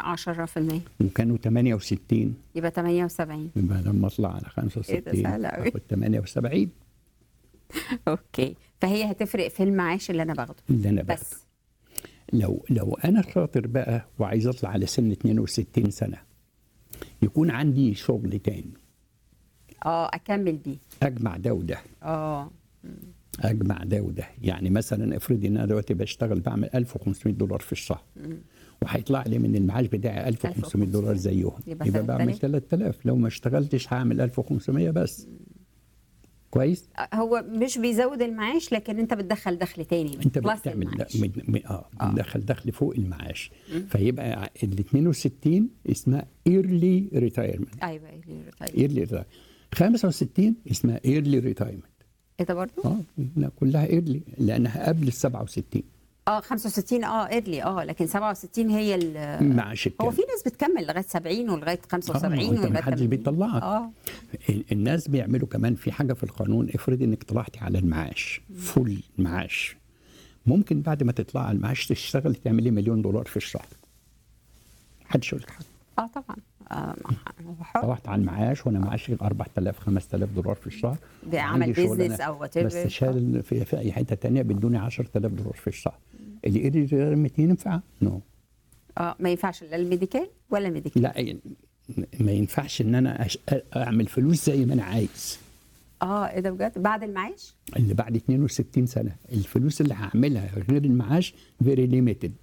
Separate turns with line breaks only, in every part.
10%
وكانوا 68
يبقى 78
يبقى لما اطلع على 65
إيه ده سهل أوي.
اخد 78
اوكي فهي هتفرق في المعاش اللي انا باخده
اللي انا باخده
بس
لو لو انا شاطر بقى وعايز اطلع على سن 62 سنه يكون عندي شغل تاني
اه اكمل بيه
اجمع ده وده
اه
اجمع ده وده يعني مثلا افرض ان انا دلوقتي بشتغل بعمل 1500 دولار في الشهر وهيطلع لي من المعاش بتاعي 1500 دولار زيهم
يبقى
يبقى بعمل
3000.
3000 لو ما اشتغلتش هعمل 1500 بس كويس
هو مش بيزود المعاش لكن انت بتدخل دخل تاني
انت
بلس
بتعمل
المعاش.
من من اه بندخل دخل فوق المعاش فيبقى ال 62 اسمها ايرلي ريتايرمنت
ايوه إيه طيب.
ايرلي 65 اسمها ايرلي ريتايرمنت
ايه ده برضه؟
اه لا كلها ايرلي لانها قبل ال 67
اه 65 اه ايرلي اه لكن 67 هي ال
معاش
هو
الكامل
في ناس بتكمل لغايه 70 ولغايه 75
آه، ما
ولغايه
حدش
80.
بيطلعك
اه
ال- الناس بيعملوا كمان في حاجه في القانون افرض انك طلعتي على المعاش فول معاش ممكن بعد ما تطلع على المعاش تشتغل تعملي مليون دولار في الشهر محدش يقول لك حاجه
اه طبعا آه هو حر
طلعت على المعاش وانا معاشي 4000 5000 دولار في الشهر
بعمل
وعندي شغلانة
بيزنس او وات
بس شال في, في اي حته تانية بيدوني 10000 دولار في الشهر اللي ايدي 200 ينفع؟ نو
اه ما ينفعش لا الميديكال ولا الميديكال
لا ي- ما ينفعش ان انا أش... اعمل فلوس زي ما انا عايز
اه ايه ده بجد بعد المعاش؟
اللي بعد 62 سنه الفلوس اللي هعملها غير المعاش فيري ليميتد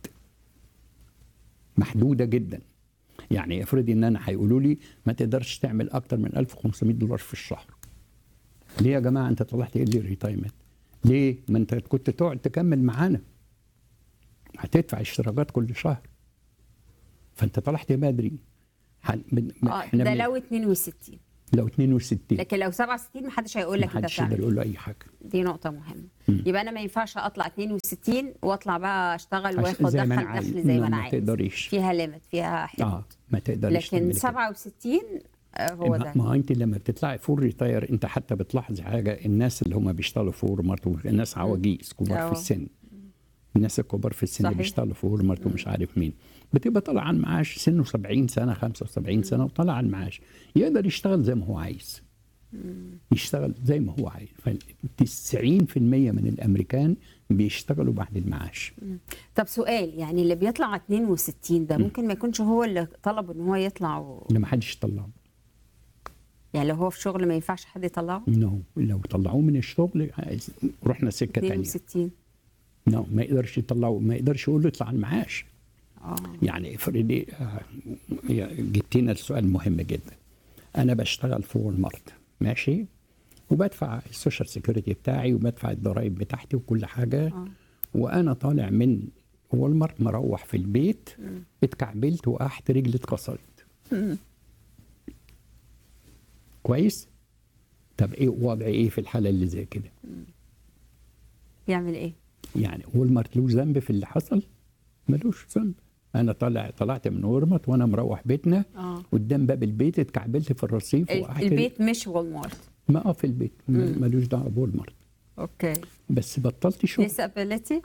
محدوده جدا يعني افرض ان انا هيقولوا لي ما تقدرش تعمل اكتر من 1500 دولار في الشهر ليه يا جماعه انت طلعت ايه لي ريتايمنت ليه ما انت كنت تقعد تكمل معانا هتدفع اشتراكات كل شهر فانت طلعت بدري هن- بن-
اه
إحنا
ده
بن-
لو 62
لو 62
لكن لو 67 محدش هيقول
ما
لك انت
حدش يقدر
بتعمل
يقول له اي حاجه
دي نقطة مهمة
مم.
يبقى أنا ما ينفعش أطلع 62 وأطلع بقى أشتغل
عشان
وآخد
زي ما أنا
دخل
عايز.
دخل زي
لا،
ما أنا
ما
عايز
تقدريش.
فيها ليميت فيها حدود
اه ما تقدريش
لكن
تعملي كده.
67 آه، هو
ما-
ده
ما هو انت لما بتطلعي فول ريتاير انت حتى بتلاحظي حاجه الناس اللي هم بيشتغلوا في ورمارت الناس عواجيز كبار
أه.
في السن الناس الكبار في السن اللي
صحيح.
بيشتغلوا في ورمارت ومش عارف مين بتبقى طالع على المعاش سنه 70 سنه 75 سنه وطالع على المعاش يقدر يشتغل زي ما هو عايز يشتغل زي ما هو عايز ف 90% من الامريكان بيشتغلوا بعد المعاش
طب سؤال يعني اللي بيطلع 62 ده ممكن ما يكونش هو اللي طلب إن هو يطلع و...
اللي ما حدش يطلعه
يعني لو هو في شغل ما ينفعش حد يطلعه
نو لو طلعوه من الشغل عايز- رحنا سكه ثانيه
62
نو ما يقدرش يطلعه ما يقدرش يقول له اطلع على المعاش
اه
يعني افرضي آه، يا- جبتينا السؤال مهم جدا انا بشتغل في وول مارت ماشي وبدفع السوشيال سيكوريتي بتاعي وبدفع الضرايب بتاعتي وكل حاجه
آه.
وانا طالع من وول مارت مروح في البيت اتكعبلت وقعت رجلي اتكسرت كويس طب ايه وضعي ايه في الحاله اللي زي كده
بيعمل إيه؟
يعني وولمارت له ذنب في اللي حصل ملوش ذنب انا طالع طلعت من وولمارت وانا مروح بيتنا
اه
قدام باب البيت اتكعبلت في الرصيف
ال-
وقعدت
البيت مش والمارت
ما اه في البيت م- ملوش دعوه بولمارت
اوكي
بس بطلت شغل
disability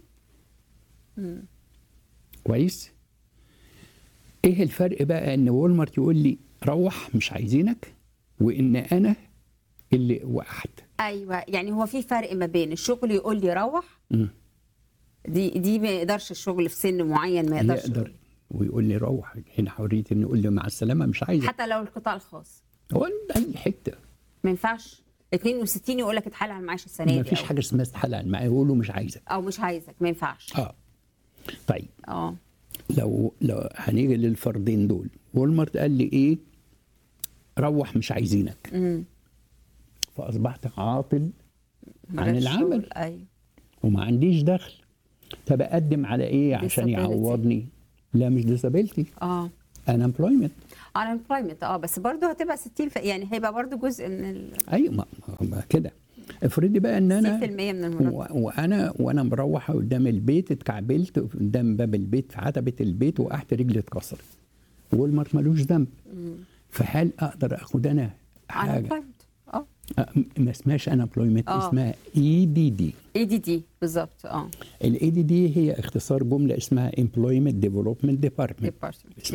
كويس ايه الفرق بقى ان وولمارت يقول لي روح مش عايزينك وان انا اللي وقعت
ايوه يعني هو في فرق ما بين الشغل يقول لي روح
مم.
دي دي ما يقدرش الشغل في سن معين ما يقدرش
يقدر ويقول لي روح هنا حريه انه يقول لي مع السلامه مش عايزك
حتى لو القطاع الخاص
ولا اي حته
ما ينفعش 62 يقول لك اتحال على المعاش السنه دي
ما فيش
أو-
حاجه اسمها استحاله معاه يقولوا مش عايزك
او مش عايزك ما ينفعش
اه طيب
اه
لو لو هنيجي للفردين دول وولمارت قال لي ايه روح مش عايزينك
امم
فاصبحت عاطل
من
عن
غير
العمل.
شغل، ايوه
وما عنديش دخل طب اقدم على ايه عشان
Disability.
يعوضني لا مش ديسابيلتي
اه
انا امبلويمنت
unemployment اه بس برضه هتبقى 60 ف... يعني هيبقى برضه جزء من ال
ايوه ما ما كده افرضي بقى ان
60%
انا
من المرتب
و- وانا وانا مروحه قدام البيت اتكعبلت قدام باب البيت في عتبه البيت وقعت رجلي اتكسرت وولمارت ملوش ذنب فهل اقدر اخد انا حاجه
unemployment اه
أه، ما اسمهاش انا امبلويمنت
آه.
اسمها اي دي دي
اي دي دي بالظبط اه
الاي دي دي هي اختصار جمله اسمها امبلويمنت ديفلوبمنت ديبارتمنت
department